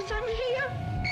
this time of year?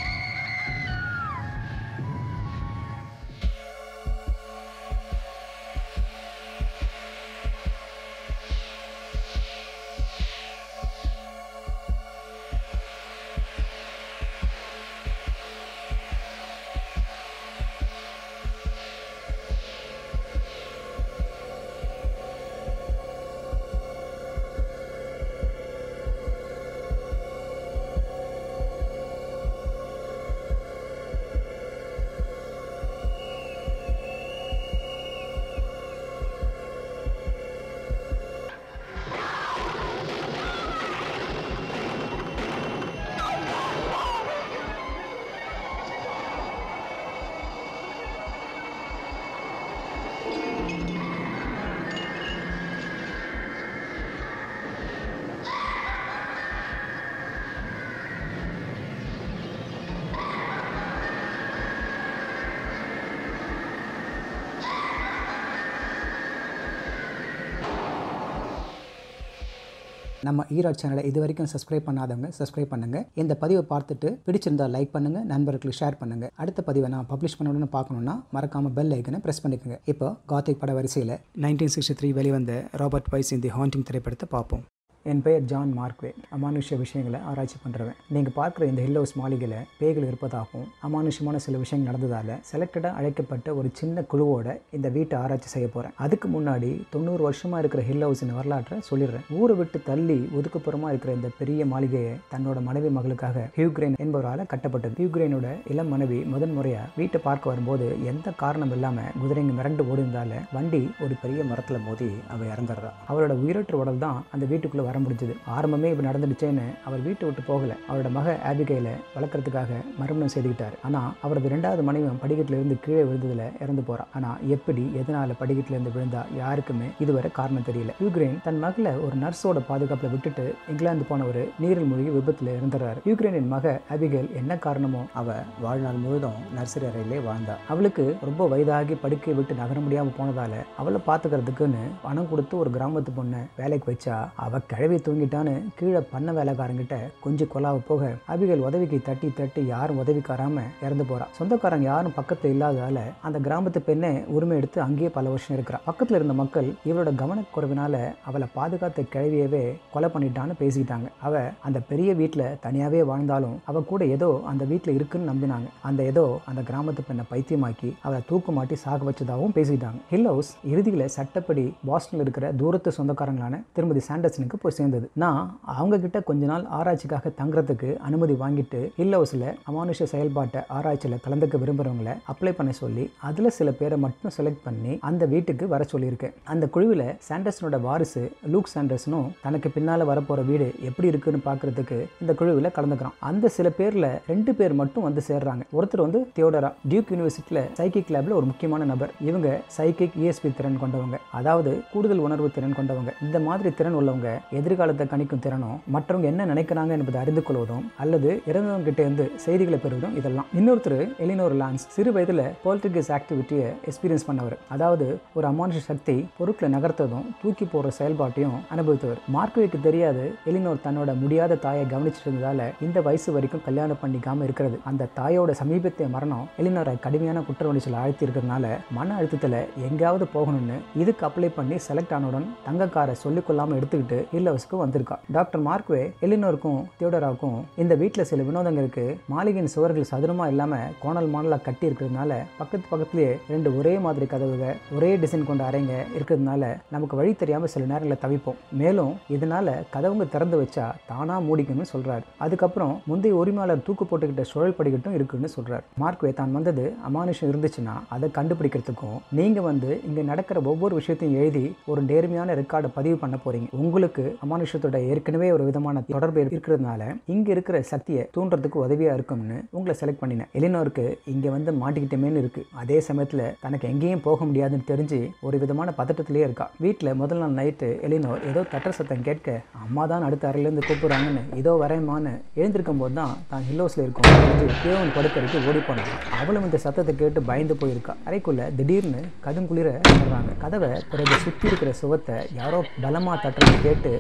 நம்ம ஈரோட் சேனலை இது வரைக்கும் சப்ஸ்கிரைப் பண்ணாதவங்க சப்ஸ்கிரைப் பண்ணுங்க இந்த பதிவை பார்த்துட்டு பிடிச்சிருந்தா லைக் பண்ணுங்க நண்பர்களுக்கு ஷேர் பண்ணுங்க அடுத்த பதிவை நான் பப்ளிஷ் பண்ணணும்னு பார்க்கணுன்னா மறக்காம பெல் ஐக்கனை பிரஸ் பண்ணிக்கோங்க இப்போ காத்திக் பட வரிசையில் நைன்டீன் சிக்ஸ்டி த்ரீ வெளிவந்த ராபர்ட் வைஸ் இந்த ஹாண்டிங் திரைப்படத்தை பார்ப்போம் என் பெயர் ஜான் மார்க்வே அமானுஷ்ய விஷயங்களை ஆராய்ச்சி பண்ணுறவன் நீங்கள் பார்க்குற இந்த ஹில் ஹவுஸ் மாளிகையில் பேய்கள் இருப்பதாகவும் அமானுஷ்யமான சில விஷயங்கள் நடந்ததால் செலக்டடாக அழைக்கப்பட்ட ஒரு சின்ன குழுவோட இந்த வீட்டை ஆராய்ச்சி செய்ய போகிறேன் அதுக்கு முன்னாடி தொண்ணூறு வருஷமாக இருக்கிற ஹில் ஹவுஸின் வரலாற்றை சொல்லிடுறேன் ஊரை விட்டு தள்ளி ஒதுக்குப்புறமாக இருக்கிற இந்த பெரிய மாளிகையை தன்னோட மனைவி மகளுக்காக ஹியூக்ரைன் என்பவரால் கட்டப்பட்டது ஹியூக்ரைனோட இளம் மனைவி முதன் முறையாக வீட்டை பார்க்க வரும்போது எந்த காரணம் இல்லாமல் குதிரைங்க மிரண்டு ஓடிந்தால வண்டி ஒரு பெரிய மரத்தில் மோதி அவ இறந்துடுறா அவரோட உயிரற்ற உடல் தான் அந்த வீட்டுக்குள்ளே வர முடிஞ்சது ஆரம்பமே இப்படி நடந்துடுச்சேன்னு அவர் வீட்டை விட்டு போகல அவரோட மக ஆபிகையில வளர்க்கறதுக்காக மறுமணம் செய்துக்கிட்டார் ஆனா அவரது ரெண்டாவது மனைவியும் படிக்கட்டுல இருந்து கீழே விழுந்ததுல இறந்து போறா ஆனா எப்படி எதனால படிக்கட்டுல இருந்து விழுந்தா யாருக்குமே இதுவரை காரணம் தெரியல யுக்ரைன் தன் மகளை ஒரு நர்ஸோட பாதுகாப்புல விட்டுட்டு இங்கிலாந்து போனவர் நீரில் மூழ்கி விபத்துல இறந்துறாரு யுக்ரைனின் மக ஆபிகேல் என்ன காரணமோ அவ வாழ்நாள் முழுதும் நர்சரி அறையிலே வாழ்ந்தா அவளுக்கு ரொம்ப வயதாகி படுக்கை விட்டு நகர முடியாம போனதால அவளை பாத்துக்கிறதுக்குன்னு பணம் கொடுத்து ஒரு கிராமத்து பொண்ணை வேலைக்கு வச்சா அவ கிழவி தூங்கிட்டான்னு கீழே பண்ண வேலைக்காரங்கிட்ட கொஞ்சம் கொலாவ போக அபிகள் உதவிக்கு தட்டி தட்டி யாரும் உதவிக்காராம இறந்து போறா சொந்தக்காரங்க யாரும் பக்கத்துல இல்லாததால அந்த கிராமத்து பெண்ணை உரிமை எடுத்து அங்கேயே பல வருஷம் இருக்கிறா பக்கத்துல இருந்த மக்கள் இவளோட கவனக்குறைவினால அவளை பாதுகாத்த கிழவியவே கொலை பண்ணிட்டான்னு பேசிக்கிட்டாங்க அவ அந்த பெரிய வீட்டுல தனியாவே வாழ்ந்தாலும் அவ கூட ஏதோ அந்த வீட்டுல இருக்குன்னு நம்பினாங்க அந்த ஏதோ அந்த கிராமத்து பெண்ணை பைத்தியமாக்கி அவளை தூக்கு மாட்டி சாக வச்சதாகவும் பேசிட்டாங்க ஹில் ஹவுஸ் இறுதியில் சட்டப்படி பாஸ்டனில் இருக்கிற தூரத்து சொந்தக்காரங்களான திருமதி சாண்டர்சனுக்கு போய் சேர்ந்தது நான் அவங்க கிட்ட கொஞ்ச நாள் ஆராய்ச்சிக்காக தங்குறதுக்கு அனுமதி வாங்கிட்டு ஹில் ஹவுஸில் அமானுஷ செயல்பாட்டை ஆராய்ச்சியில் கலந்துக்க விரும்புகிறவங்கள அப்ளை பண்ண சொல்லி அதில் சில பேரை மட்டும் செலக்ட் பண்ணி அந்த வீட்டுக்கு வர சொல்லியிருக்கேன் அந்த குழுவில் சாண்டர்சனோட வாரிசு லூக் சாண்டர்சனும் தனக்கு பின்னால் வரப்போகிற வீடு எப்படி இருக்குன்னு பார்க்கறதுக்கு இந்த குழுவில் கலந்துக்கிறான் அந்த சில பேரில் ரெண்டு பேர் மட்டும் வந்து சேர்றாங்க ஒருத்தர் வந்து தியோடரா டியூக் யூனிவர்சிட்டியில் சைக்கிக் லேபில் ஒரு முக்கியமான நபர் இவங்க சைக்கிக் இஎஸ்பி திறன் கொண்டவங்க அதாவது கூடுதல் உணர்வு திறன் கொண்டவங்க இந்த மாதிரி திறன் உள்ளவங்க எதிர்காலத்தை கணிக்கும் திறனும் மற்றவங்க என்ன நினைக்கிறாங்க என்பதை அறிந்து கொள்வதும் அல்லது இறந்தவங்க கிட்ட இருந்து செய்திகளை பெறுவதும் இதெல்லாம் இன்னொருத்தர் எலினோர் லான்ஸ் சிறு வயதில் பொலிட்டிகஸ் ஆக்டிவிட்டியை எக்ஸ்பீரியன்ஸ் பண்ணவர் அதாவது ஒரு அமானுஷ சக்தி பொருட்களை நகர்த்ததும் தூக்கி போடுற செயல்பாட்டையும் அனுபவித்தவர் மார்க்வேக்கு தெரியாது எலினோர் தன்னோட முடியாத தாயை கவனிச்சிட்டு இருந்ததால இந்த வயசு வரைக்கும் கல்யாணம் பண்ணிக்காம இருக்கிறது அந்த தாயோட சமீபத்திய மரணம் எலினோரை கடுமையான குற்ற உணர்ச்சியில் ஆழ்த்தி இருக்கிறதுனால மன அழுத்தத்தில் எங்கேயாவது போகணும்னு இதுக்கு அப்ளை பண்ணி செலக்ட் ஆனவுடன் தங்கக்காரை சொல்லிக்கொள்ளாம எடுத்துக்கிட்டு இல்லவஸ்க்கு வந்திருக்கா டாக்டர் மார்க்வே எலினோருக்கும் தியோடராவுக்கும் இந்த வீட்டில் சில வினோதங்கள் இருக்கு மாளிகையின் சுவர்கள் சதுரமா இல்லாம கோணல் மாடலாக கட்டி இருக்கிறதுனால பக்கத்து பக்கத்துலேயே ரெண்டு ஒரே மாதிரி கதவுக ஒரே டிசைன் கொண்ட அறைங்க இருக்கிறதுனால நமக்கு வழி தெரியாம சில நேரங்களில் தவிப்போம் மேலும் இதனால கதவுங்க திறந்து வச்சா தானா மூடிக்கணும்னு சொல்றாரு அதுக்கப்புறம் முந்தைய உரிமையாளர் தூக்கு போட்டுக்கிட்ட சுழல் படிக்கட்டும் இருக்குன்னு சொல்றாரு மார்க்வே தான் வந்தது அமானுஷம் இருந்துச்சுன்னா அதை கண்டுபிடிக்கிறதுக்கும் நீங்க வந்து இங்க நடக்கிற ஒவ்வொரு விஷயத்தையும் எழுதி ஒரு நேர்மையான ரெக்கார்டை பதிவு பண்ண போறீங்க உங்களுக்கு அமானுஷத்தோட ஏற்கனவே ஒரு விதமான தொடர்பு இருக்கிறதுனால இங்க இருக்கிற சக்தியை தூண்டுறதுக்கு உதவியா இருக்கும்னு உங்களை செலக்ட் பண்ணினேன் எலினோருக்கு இங்க வந்து மாட்டிக்கிட்டமேன்னு இருக்கு அதே சமயத்துல தனக்கு எங்கேயும் போக முடியாதுன்னு தெரிஞ்சு ஒரு விதமான பதட்டத்திலேயே இருக்கா வீட்டில் முதல் நாள் நைட்டு எலினோர் ஏதோ தட்டுற சத்தம் கேட்க அம்மா தான் அடுத்த அறையிலேருந்து கூப்பிடுறாங்கன்னு இதோ வரேம்மான்னு எழுந்திருக்கும் போது தான் தான் ஹில்லோஸில் இருக்கும் தெரிஞ்சு தேவன் படுக்கறைக்கு ஓடி போனான் அவளும் இந்த சத்தத்தை கேட்டு பயந்து போயிருக்கா அறைக்குள்ள திடீர்னு கடுங்குளிர வர்றாங்க கதவை பிறகு சுற்றி இருக்கிற சுவத்தை யாரோ பலமாக தட்டுறது கேட்டு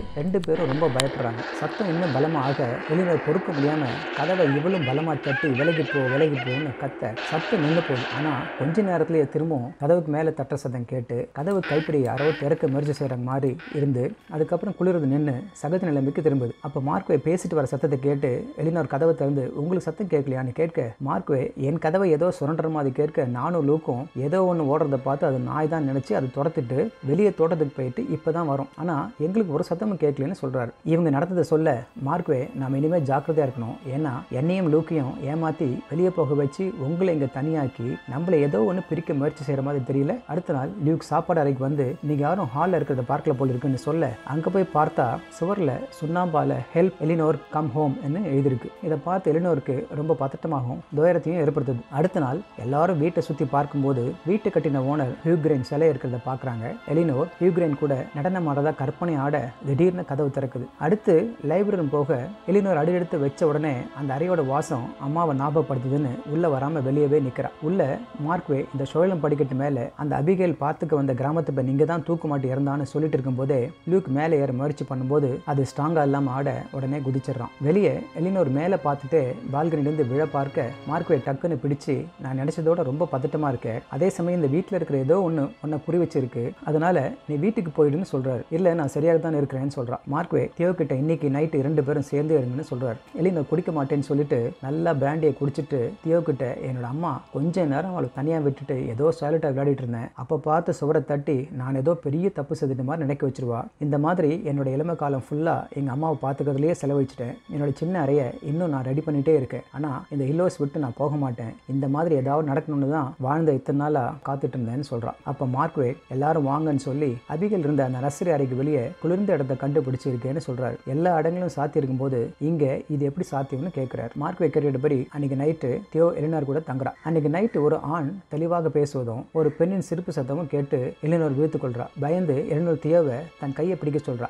ரெண்டு பேரும் ரொம்ப பயப்படுறாங்க சத்தம் இன்னும் பலமாக எலினர் பொறுக்க முடியாம கதவை இவளும் பலமா தட்டி விலகி போ விலகி போன்னு கத்த சத்தம் நின்று போகுது ஆனா கொஞ்ச நேரத்திலேயே திரும்பவும் கதவுக்கு மேலே தட்டுற சத்தம் கேட்டு கதவு கைப்பிடி யாரோ திறக்க முயற்சி செய்கிற மாதிரி இருந்து அதுக்கப்புறம் குளிர்றது நின்று சகஜ நிலைமைக்கு திரும்புது அப்போ மார்க்வே பேசிட்டு வர சத்தத்தை கேட்டு எலினோர் கதவை திறந்து உங்களுக்கு சத்தம் கேட்கலையான்னு கேட்க மார்க்வே என் கதவை ஏதோ சுரண்டுற மாதிரி கேட்க நானும் லூக்கும் ஏதோ ஒன்று ஓடுறத பார்த்து அது நாய் தான் நினச்சி அது துரத்துட்டு வெளியே தோட்டத்துக்கு போயிட்டு இப்போ தான் வரும் ஆனால் எங்களுக்கு ஒரு சத்தமும் கேட்கலன்னு சொல்கிறாரு இவங்க நடந்ததை சொல்ல மார்க்வே நாம் இனிமேல் ஜாக்கிரதையாக இருக்கணும் ஏன்னா என்னையும் லூக்கையும் ஏமாற்றி வெளியே போக வச்சு உங்களை இங்கே தனியாக்கி நம்மளை ஏதோ ஒன்று பிரிக்க முயற்சி செய்கிற மாதிரி தெரியல அடுத்த நாள் லியூக் சாப்பாடு அறைக்கு வந்து நீங்கள் யாரும் ஹாலில் இருக்கிறத பார்க்கல போல இருக்குன்னு சொல்ல அங்கே போய் பார்த்தா சுவரில் சுண்ணாம்பால ஹெல்ப் எலினோர் கம் ஹோம் என்று எழுதியிருக்கு இதை பார்த்து எலினோருக்கு ரொம்ப பதட்டமாகவும் துயரத்தையும் ஏற்படுத்துது அடுத்த நாள் எல்லாரும் வீட்டை சுற்றி பார்க்கும்போது வீட்டை கட்டின ஓனர் ஹியூக்ரைன் சிலை இருக்கிறத பார்க்குறாங்க எலினோர் ஹியூக்ரைன் கூட நடனம் ஆடுறதா கற்பனை ஆட திடீர்னு கதவு திறக்குது அடுத்து லைப்ரரி போக எலினோர் அடி எடுத்து வச்ச உடனே அந்த அறையோட வாசம் அம்மாவை ஞாபகப்படுத்துதுன்னு உள்ள வராம வெளியவே நிக்கிறா உள்ள மார்க்வே இந்த சுழலம் படிக்கட்டு மேல அந்த அபிகேல் பார்த்துக்க வந்த கிராமத்து பெண் இங்கே தான் தூக்கு மாட்டி இறந்தான்னு சொல்லிட்டு இருக்கும்போதே லூக் மேலே ஏற முயற்சி பண்ணும்போது அது ஸ்ட்ராங்கா இல்லாம ஆட உடனே குதிச்சிடுறான் வெளியே எலினோர் மேலே பார்த்துட்டு பால்கனிலேருந்து விழ பார்க்க மார்க்வே டக்குன்னு பிடிச்சு நான் நினைச்சதோட ரொம்ப பதட்டமா இருக்கேன் அதே சமயம் இந்த வீட்டில் இருக்கிற ஏதோ ஒன்று உன்னை புரி வச்சிருக்கு அதனால நீ வீட்டுக்கு போயிடுன்னு சொல்றாரு இல்லை நான் சரியாக தான் இருக்கிறேன்னு சொல்றான் மார்க்வே தியோ கிட்ட இன்னைக்கு நைட்டு இரண்டு பேரும் சேர்ந்து இருங்கன்னு சொல்றாரு எலினோர் குடிக்க மாட்டேன்னு சொல்லிட்டு நல்லா பிராண்டியை குடிச்சிட்டு தியோ கிட்ட என்னோட அம்மா கொஞ்ச நேரம் அவளை தனியாக விட்டுட்டு ஏதோ சாலிட்டாக விளையாடிட்டு இருந்தேன் அப்போ பார்த்து சுவரை தட்டி நான் ஏதோ பெரிய தப்பு செய்துட்ட மாதிரி நினைக்க வச்சிருவா இந்த மாதிரி என்னோட இளமை காலம் ஃபுல்லாக எங்கள் அம்மாவை பார்த்துக்கிறதுலையே செலவழிச்சிட்டேன் என்னோட சின்ன அறையை இன்னும் நான் ரெடி பண்ணிட்டே இருக்கேன் ஆனால் இந்த ஹில்லோஸ் விட்டு நான் போக மாட்டேன் இந்த மாதிரி ஏதாவது நடக்கணும்னு தான் வாழ்ந்த இத்தனை நாளாக காத்துட்டு இருந்தேன்னு சொல்கிறான் அப்போ மார்க்வே எல்லாரும் வாங்கன்னு சொல்லி அபிகள் இருந்த அந்த நர்சரி அறைக்கு வெளியே குளிர்ந்த இடத்த கண்டுபிடிச்சிருக்கேன்னு சொல்றாரு எல்லா இடங்களும் சாத்தி இருக்கும்போது இங்க இது எப்படி சாத்தியம்னு கேட்கிறார் மார்க்வே கேட்டபடி அன்னைக்கு நைட்டு தியோ எலினார் கூட தங்குறா அன்னைக்கு நைட்டு ஒரு ஆண் தெளிவாக பேசுவதும் ஒரு பெண்ணின் சிரிப்பு சத்தமும் கேட்டு எலினோர் விழித்துக் கொள்றா பயந்து எலினோர் தியோவை தன் கையை பிடிக்க சொல்றா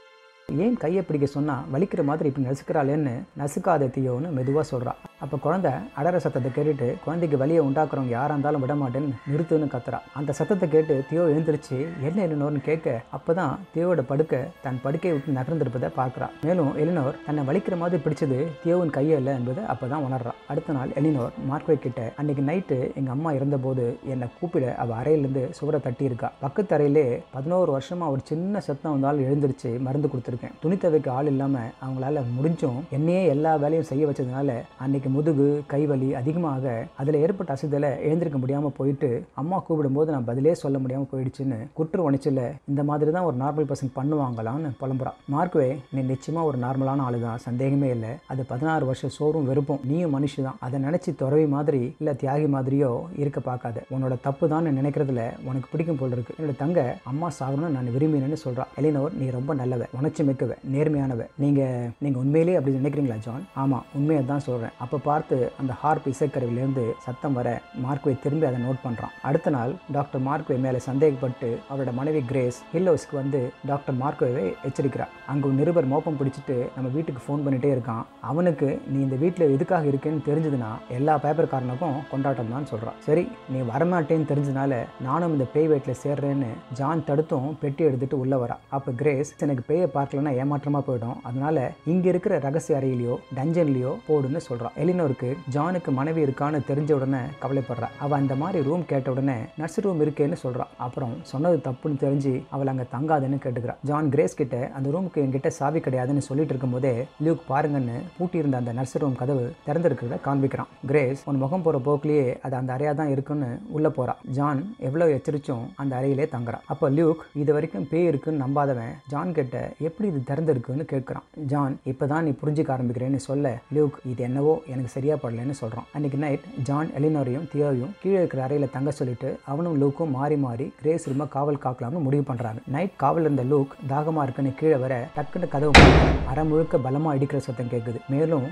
ஏன் கையை பிடிக்க சொன்னா வலிக்கிற மாதிரி இப்படி நசுக்கிறாளேன்னு நசுக்காத தீயோன்னு மெதுவாக சொல்றா அப்போ குழந்தை அடற சத்தத்தை கேட்டுட்டு குழந்தைக்கு வலியை உண்டாக்குறவங்க யாரா இருந்தாலும் விட மாட்டேன்னு நிறுத்துன்னு கத்துறா அந்த சத்தத்தை கேட்டு தியோ எழுந்திருச்சு என்ன எலினோர்னு கேட்க அப்பதான் தியோவோட படுக்கை தன் படுக்கையை விட்டு நகர்ந்திருப்பதை பார்க்கறா மேலும் எலினோர் தன்னை வலிக்கிற மாதிரி பிடிச்சது தியோவின் கையை இல்லை என்பதை அப்பதான் உணர்றா அடுத்த நாள் எலினோர் மார்க்வே கிட்ட அன்னைக்கு நைட்டு எங்க அம்மா இருந்தபோது என்னை கூப்பிட அவ அறையிலேருந்து சுவரை தட்டி இருக்கா பக்கத்து அறையிலே பதினோரு வருஷமா ஒரு சின்ன சத்தம் வந்தாலும் எழுந்திருச்சு மருந்து கொடுத்துருக்கேன் துணி துவைக்க ஆள் இல்லாம அவங்களால முடிஞ்சும் என்னையே எல்லா வேலையும் செய்ய வச்சதுனால அன்னைக்கு முதுகு கைவலி அதிகமாக அதுல ஏற்பட்ட அசுதலை எழுந்திருக்க முடியாம போயிட்டு அம்மா கூப்பிடும்போது நான் பதிலே சொல்ல முடியாம போயிடுச்சுன்னு குற்ற உணர்ச்சியில் இந்த மாதிரி தான் ஒரு நார்மல் பர்சன் பண்ணுவாங்களான்னு புலம்புறான் மார்க்வே நீ நிச்சயமா ஒரு நார்மலான ஆளு தான் சந்தேகமே இல்லை அது பதினாறு வருஷம் சோறும் வெறுப்பும் நீயும் மனுஷி தான் அதை நினைச்சு துறவி மாதிரி இல்ல தியாகி மாதிரியோ இருக்க பார்க்காத உன்னோட தப்பு தான் நினைக்கிறதுல உனக்கு பிடிக்கும் போல் இருக்கு என்னோட தங்க அம்மா சாகணும்னு நான் விரும்பினேன்னு சொல்றான் எலினோர் நீ ரொம்ப நல்லவ உணர்ச்சி மிக்கவ நேர்மையானவ நீங்க நீங்க உண்மையிலேயே அப்படி நினைக்கிறீங்களா ஜான் ஆமா உண்மையை தான் சொல்றேன் அப்ப பார்த்து அந்த ஹார்ப் இசைக்கருவிலேருந்து சத்தம் வர மார்க்வே திரும்பி அதை நோட் பண்றான் அடுத்த நாள் டாக்டர் மார்க்வே மேலே சந்தேகப்பட்டு அவரோட மனைவி கிரேஸ் ஹில்லோஸ்க்கு வந்து டாக்டர் மார்க்வேவை எச்சரிக்கிறார் அங்க ஒரு நிருபர் மோப்பம் பிடிச்சிட்டு நம்ம வீட்டுக்கு ஃபோன் பண்ணிட்டே இருக்கான் அவனுக்கு நீ இந்த வீட்டில் எதுக்காக இருக்கேன்னு தெரிஞ்சதுன்னா எல்லா பேப்பர்காரனுக்கும் கொண்டாட்டம் தான் சொல்றான் சரி நீ வரமாட்டேன்னு தெரிஞ்சதுனால நானும் இந்த பேய் வீட்டில் சேர்றேன்னு ஜான் தடுத்தும் பெட்டி எடுத்துட்டு உள்ள வரா அப்ப கிரேஸ் எனக்கு பேயை பார்க்கலன்னா ஏமாற்றமா போயிடும் அதனால இங்க இருக்கிற ரகசிய அறையிலையோ டஞ்சன்லயோ போடுன்னு சொல்றான் எலினோருக்கு ஜானுக்கு மனைவி இருக்கான்னு தெரிஞ்ச உடனே கவலைப்படுறா அவ அந்த மாதிரி ரூம் கேட்ட உடனே நர்ஸ் ரூம் இருக்கேன்னு சொல்றான் அப்புறம் சொன்னது தப்புன்னு தெரிஞ்சு அவள் அங்க தங்காதுன்னு கேட்டுக்கிறா ஜான் கிரேஸ் கிட்ட அந்த ரூமுக்கு என்கிட்ட சாவி கிடையாதுன்னு சொல்லிட்டு இருக்கும்போதே லியூக் பாருங்கன்னு பூட்டி இருந்த அந்த நர்ஸ் ரூம் கதவு திறந்திருக்கிறத காண்பிக்கிறான் கிரேஸ் உன் முகம் போற போக்கிலேயே அது அந்த அறையா தான் இருக்குன்னு உள்ள போறா ஜான் எவ்வளவு எச்சரிச்சும் அந்த அறையிலே தங்குறான் அப்போ லியூக் இது வரைக்கும் பேய் இருக்குன்னு நம்பாதவன் ஜான் கிட்ட எப்படி இது திறந்திருக்குன்னு கேட்கிறான் ஜான் இப்பதான் நீ புரிஞ்சுக்க ஆரம்பிக்கிறேன்னு சொல்ல லியூக் இது என்னவோ எனக்கு சரியா படலன்னு சொல்றான் அன்னைக்கு நைட் ஜான் எலினோரையும் தியோவையும் கீழே இருக்கிற அறையில தங்க சொல்லிட்டு அவனும் லூக்கும் மாறி மாறி கிரேஸ் ரூம காவல் காக்கலாம்னு முடிவு பண்றாங்க நைட் காவல் இருந்த லூக் தாகமா இருக்குன்னு கீழே வர டக்குன்னு கதவு அரை முழுக்க பலமா அடிக்கிற சத்தம் கேட்குது மேலும்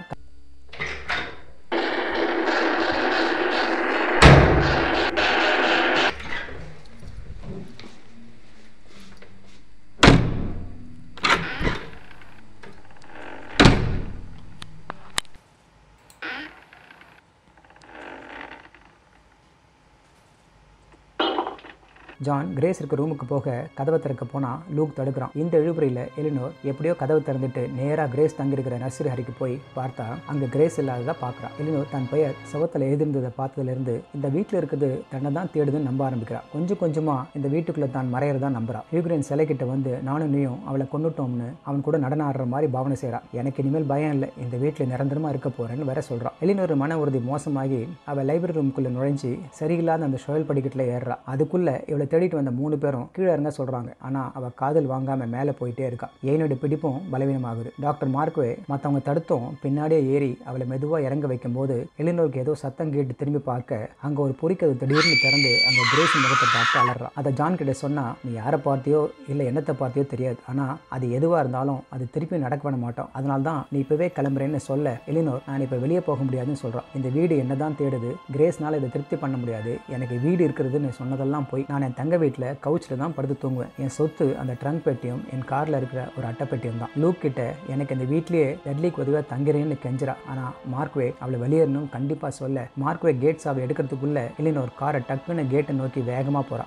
ஜான் கிரேஸ் இருக்க ரூமுக்கு போக கதவை திறக்க போனா லூக் தடுக்கிறான் இந்த இழுபறியில எலினோர் எப்படியோ கதவை திறந்துட்டு நேரா கிரேஸ் தங்கியிருக்கிற நர்சரி ஹரிக்கு போய் பார்த்தா அங்க கிரேஸ் இல்லாததா பார்க்கறான் எலினோர் தன் பெயர் சுவத்துல எழுதிருந்ததை பார்த்ததுல இருந்து இந்த வீட்டில் இருக்குது தன்னை தான் தேடுதுன்னு நம்ப ஆரம்பிக்கிறா கொஞ்சம் கொஞ்சமா இந்த வீட்டுக்குள்ள தான் மறையறதா நம்புறா யூக்ரைன் சிலை கிட்ட வந்து நானும் நீயும் அவளை கொண்டுட்டோம்னு அவன் கூட நடனம் ஆடுற மாதிரி பாவனை செய்றா எனக்கு இனிமேல் பயம் இல்லை இந்த வீட்டில் நிரந்தரமா இருக்க போறேன்னு வேற சொல்றான் எலினோர் மன உறுதி மோசமாகி அவள் லைப்ரரி ரூமுக்குள்ள நுழைஞ்சு சரியில்லாத அந்த ஷோயல் படிக்கட்டில் ஏறுறா அதுக்குள்ள இவளை தேடிட்டு வந்த மூணு பேரும் கீழே இறங்க சொல்றாங்க ஆனா அவ காதல் வாங்காம மேலே போயிட்டே இருக்கா ஏனோட பிடிப்பும் பலவீனமாகுது டாக்டர் மார்க்வே மற்றவங்க தடுத்தும் பின்னாடியே ஏறி அவளை மெதுவாக இறங்க வைக்கும்போது எலினோருக்கு ஏதோ சத்தம் கேட்டு திரும்பி பார்க்க அங்கே ஒரு பொறிக்கது திடீர்னு திறந்து அங்கே கிரேஸ் முகத்தை பார்த்து அலறா அதை ஜான் கிட்ட சொன்னா நீ யாரை பார்த்தியோ இல்லை என்னத்தை பார்த்தியோ தெரியாது ஆனால் அது எதுவாக இருந்தாலும் அது திருப்பி நடக்க பண்ண மாட்டோம் அதனால தான் நீ இப்போவே கிளம்புறேன்னு சொல்ல எலினோர் நான் இப்போ வெளியே போக முடியாதுன்னு சொல்கிறான் இந்த வீடு என்னதான் தேடுது கிரேஸ்னால இதை திருப்தி பண்ண முடியாது எனக்கு வீடு இருக்கிறதுன்னு சொன்னதெல்லாம் போய் நான் என் தங்க வீட்டில் கவுச்சில் தான் படுத்து தூங்குவேன் என் சொத்து அந்த ட்ரங்க் பெட்டியும் என் காரில் இருக்கிற ஒரு அட்டைப்பெட்டியும் தான் லூக் கிட்ட எனக்கு இந்த வீட்லயே டெட்லிக்கு உதவியாக தங்குறேன்னு கெஞ்சிரா ஆனால் மார்க்வே அவளை வெளியேறணும் கண்டிப்பாக சொல்ல மார்க்வே கேட்ஸ் அவள் எடுக்கிறதுக்குள்ள எலினோர் காரை டக்குன்னு கேட்டை நோக்கி வேகமாக போறா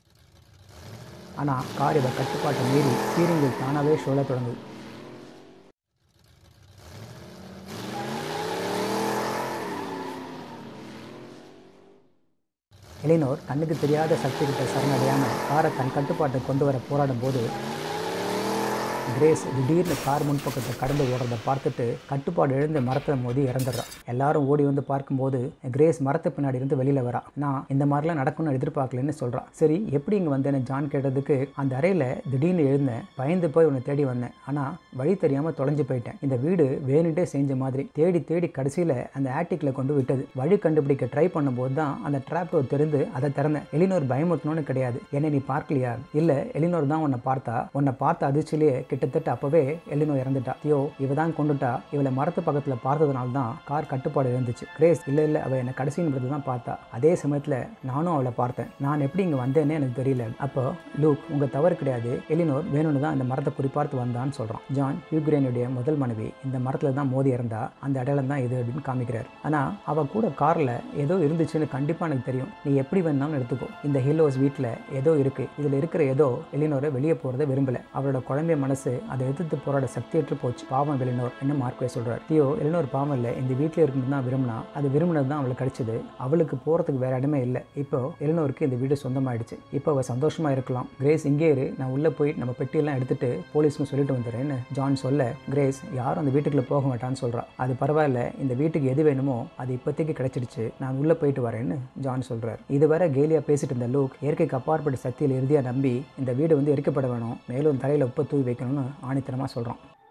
ஆனால் கார் இவ கட்டுப்பாட்டை மீறி ஸ்டீரிங் வீல் தானாகவே ஷோல தொடங்குது எலினோர் கண்ணுக்கு தெரியாத சக்தி கிட்ட சரணடையாமல் காரை தன் கட்டுப்பாட்டை கொண்டு வர போராடும் போது கிரேஸ் திடீர்னு கார் முன்பக்கத்தை கடந்து ஓடுறத பார்த்துட்டு கட்டுப்பாடு எழுந்து மரத்தில் மோதி இறந்துடுறான் எல்லாரும் ஓடி வந்து பார்க்கும்போது கிரேஸ் மரத்து பின்னாடி இருந்து வெளியில வரா நான் இந்த மாதிரிலாம் நடக்கும்னு எதிர்பார்க்கலன்னு சொல்றான் சரி எப்படி இங்கே வந்தேன்னு ஜான் கேட்டதுக்கு அந்த அறையில் திடீர்னு எழுந்தேன் பயந்து போய் உன்னை தேடி வந்தேன் ஆனால் வழி தெரியாமல் தொலைஞ்சு போயிட்டேன் இந்த வீடு வேணுட்டே செஞ்ச மாதிரி தேடி தேடி கடைசியில் அந்த ஆட்டிக்கில் கொண்டு விட்டது வழி கண்டுபிடிக்க ட்ரை பண்ணும்போது தான் அந்த ட்ராப் டோர் தெரிந்து அதை திறந்தேன் எலினோர் பயமுறுத்தணும்னு கிடையாது என்னை நீ பார்க்கலையா இல்லை எலினோர் தான் உன்னை பார்த்தா உன்னை பார்த்த அதிர்ச்சியிலேயே கிட்டத்தட்ட அப்பவே எலினோ இறந்துட்டா ஐயோ இவ தான் கொண்டுட்டா இவளை மரத்து பக்கத்தில் பார்த்ததுனால தான் கார் கட்டுப்பாடு இருந்துச்சு கிரேஸ் இல்லை இல்லை அவள் என்னை கடைசி நிமிடத்தை தான் பார்த்தா அதே சமயத்தில் நானும் அவளை பார்த்தேன் நான் எப்படி இங்கே வந்தேன்னு எனக்கு தெரியல அப்போ லூக் உங்கள் தவறு கிடையாது எலினோர் வேணும்னு தான் இந்த மரத்தை குறிப்பார்த்து வந்தான்னு சொல்கிறான் ஜான் யூக்ரேனுடைய முதல் மனைவி இந்த மரத்தில் தான் மோதி இறந்தா அந்த அடையாளம் தான் இது அப்படின்னு காமிக்கிறார் ஆனால் அவள் கூட காரில் ஏதோ இருந்துச்சுன்னு கண்டிப்பாக எனக்கு தெரியும் நீ எப்படி வேணாலும் எடுத்துக்கோ இந்த ஹில்லோஸ் வீட்டில் ஏதோ இருக்குது இதில் இருக்கிற ஏதோ எலினோரை வெளியே போகிறத விரும்பலை அவளோட குழந்தை மனசு அதை எதிர்த்து போராட சக்தியற்று போச்சு பாவம் எலினோர் என்ன மார்க்வே சொல்கிறார் தியோ எலினோர் பாவம் இல்லை இந்த வீட்டில் இருக்கணும் தான் விரும்பினா அது விரும்பினது தான் அவளுக்கு கிடைச்சது அவளுக்கு போகிறதுக்கு வேற இடமே இல்லை இப்போ எலினோருக்கு இந்த வீடு சொந்தமாயிடுச்சு இப்போ அவள் சந்தோஷமா இருக்கலாம் கிரேஸ் இங்கே இரு நான் உள்ளே போய் நம்ம பெட்டியெல்லாம் எடுத்துட்டு போலீஸ்னு சொல்லிட்டு வந்துடுறேன்னு ஜான் சொல்ல கிரேஸ் யாரும் அந்த வீட்டுக்குள்ள போக மாட்டான்னு சொல்றா அது பரவாயில்ல இந்த வீட்டுக்கு எது வேணுமோ அது இப்போதைக்கு கிடைச்சிடுச்சு நான் உள்ளே போயிட்டு வரேன்னு ஜான் சொல்றார் இதுவரை கேலியா பேசிட்டு இருந்த லூக் இயற்கைக்கு அப்பாற்பட்ட சக்தியில் இறுதியாக நம்பி இந்த வீடு வந்து எரிக்கப்பட வேணும் மேலும் தலையில் உப்பை தூவி வைக்கணும்னு ஆணித்தனமாக சொல்கிறான்